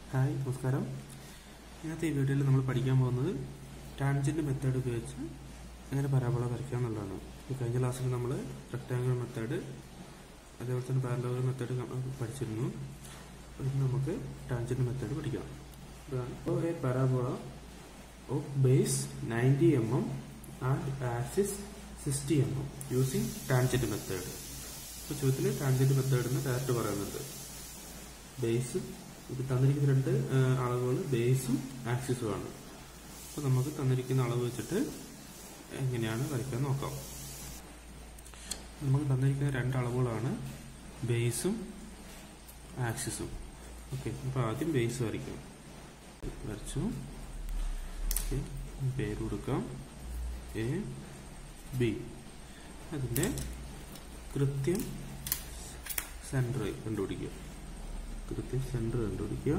hi നമസ്കാരം ഇന്നത്തെ ഈ വീഡിയോയിൽ നമ്മൾ പഠിക്കാൻ പോകുന്നത് ടാൻജന്റ് മെത്തേഡ് ഉപയോഗിച്ച് എങ്ങനെ പരാബോള വരയ്ക്കുക എന്നുള്ളതാണ് ഈ കഴിഞ്ഞ ക്ലാസ്സിൽ നമ്മൾ റെക്ടാങ്കിൾ മെത്തേഡ് അതേപോലെ തന്നെ പാരലോഗൽ മെത്തേഡ് പഠിച്ചിരുന്നു അപ്പോൾ ഇന്ന് നമുക്ക് ടാൻജന്റ് മെത്തേഡ് പഠിക്കാം ഇതാണ് ഇപ്പോൾ a parabola of base ninety M M and axis sixty M M using tangent method ഇപ്പോൾ ചോദ്യത്തിൽ ടാൻജന്റ് മെത്തേഡ് എന്ന് ഡയറക്റ്റ് പറയുന്നുണ്ട് ബേസ് ഇത് തന്നിരിക്കുന്ന രണ്ട് അളവുകൾ ബേസും ആക്സിസും ആണ് അപ്പോൾ നമുക്ക് തന്നിരിക്കുന്ന അളവ് വെച്ചിട്ട് എങ്ങനെയാണ് വരയ്ക്കാൻ നോക്കാം നമുക്ക് തന്നിരിക്കുന്ന രണ്ട് അളവുകളാണ് ബേസും ആക്സിസും ഓക്കെ അപ്പോൾ ആദ്യം ബേസ് വരയ്ക്കാം വരച്ചു ഓക്കെ പേര് കൊടുക്കാം എ ബി അതിൻ്റെ കൃത്യം സെൻറ്റർ കണ്ടുപിടിക്കുക കൃത്യം സെൻറ്റർ കണ്ടുപിടിക്കുക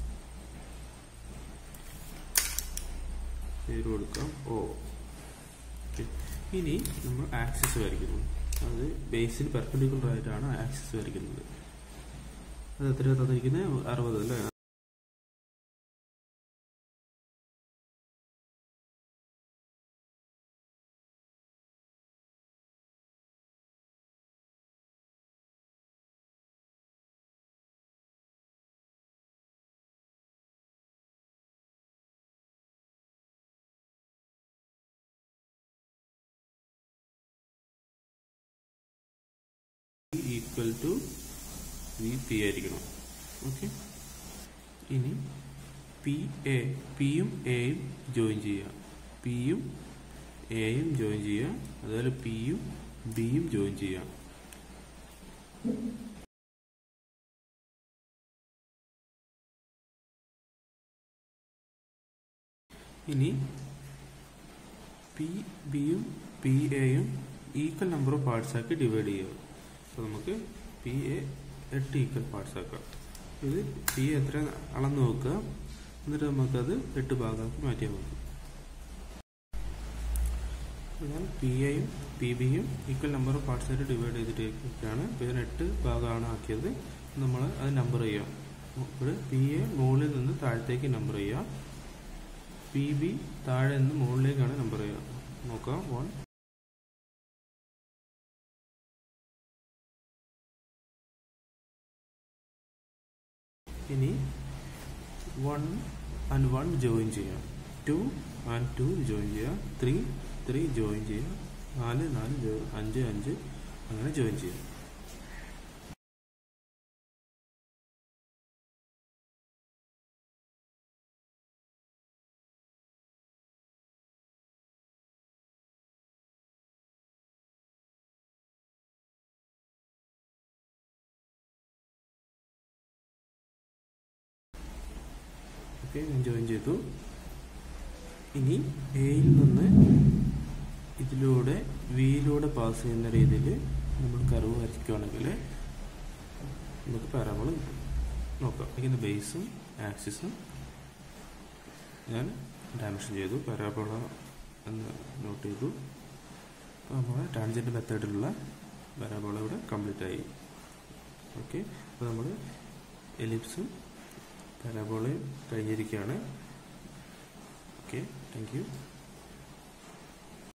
പേര് കൊടുക്കാം ഓ ഓക്കെ ഇനി നമ്മൾ ആക്സിസ് വരയ്ക്കുന്നു അത് ബേസിന് പെർപെൻഡിക്കുലർ ആയിട്ടാണ് ആക്സിസ് വരയ്ക്കുന്നത് അത് എത്ര തന്നിരിക്കുന്നത് അറുപത് അല്ലേ ഈക്വൽ ടു വി പി ആയിരിക്കണം ഓക്കെ ഇനി പി എ പിയും എയും ജോയിൻ ചെയ്യുക പിയും എയും ജോയിൻ ചെയ്യുക അതുപോലെ പിയും ബിയും ജോയിൻ ചെയ്യുക ഇനി പി ബിയും പി എയും ഈക്വൽ നമ്പർ ഓഫ് പാർട്സ് ആക്കി ഡിവൈഡ് ചെയ്യുക അപ്പോൾ നമുക്ക് പി എ എട്ട് ഈക്വൽ പാർട്സ് ആക്കാം ഇത് പി എത്ര അളന്ന് നോക്കുക എന്നിട്ട് നമുക്കത് എട്ട് ഭാഗമാക്കി മാറ്റിയാൽ മതി ഞാൻ പി എയും പി ബിയും ഈക്വൽ നമ്പർ ഓഫ് പാർട്സ് ആയിട്ട് ഡിവൈഡ് ചെയ്തിട്ടൊക്കെയാണ് ഇപ്പോൾ ഇതിന് എട്ട് ഭാഗമാണ് ആക്കിയത് നമ്മൾ അത് നമ്പർ ചെയ്യാം ഇപ്പോൾ പി എ മുകളിൽ നിന്ന് താഴത്തേക്ക് നമ്പർ ചെയ്യാം പി ബി താഴെ നിന്ന് മുകളിലേക്കാണ് നമ്പർ ചെയ്യുക നോക്കാം വൺ ഇനി വൺ ആൻഡ് വൺ ജോയിൻ ചെയ്യാം ടു ആൻഡ് ടു ജോയിൻ ചെയ്യാം ത്രീ ത്രീ ജോയിൻ ചെയ്യാം നാല് നാല് അഞ്ച് അഞ്ച് അങ്ങനെ ജോയിൻ ചെയ്യാം ഓക്കെ ഞാൻ ജോയിൻ ചെയ്തു ഇനി എയിൽ നിന്ന് ഇതിലൂടെ വിയിലൂടെ പാസ് ചെയ്യുന്ന രീതിയിൽ നമ്മൾ കർവ് വരയ്ക്കുകയാണെങ്കിൽ നമുക്ക് പാരാബോള നോക്കാം ഇതിൻ്റെ ബേസും ആക്സിസും ഞാൻ ഡയമെൻഷൻ ചെയ്തു പാരാബോള എന്ന് നോട്ട് ചെയ്തു അപ്പോൾ നമ്മൾ ടാൻജൻറ്റ് മെത്തേഡിലുള്ള പാരാബോള ഇവിടെ കംപ്ലീറ്റ് ആയി ഓക്കെ അപ്പോൾ നമ്മൾ എലിപ്സും പാരാബോളയും കഴിഞ്ഞിരിക്കുകയാണ് ഓക്കെ താങ്ക് യു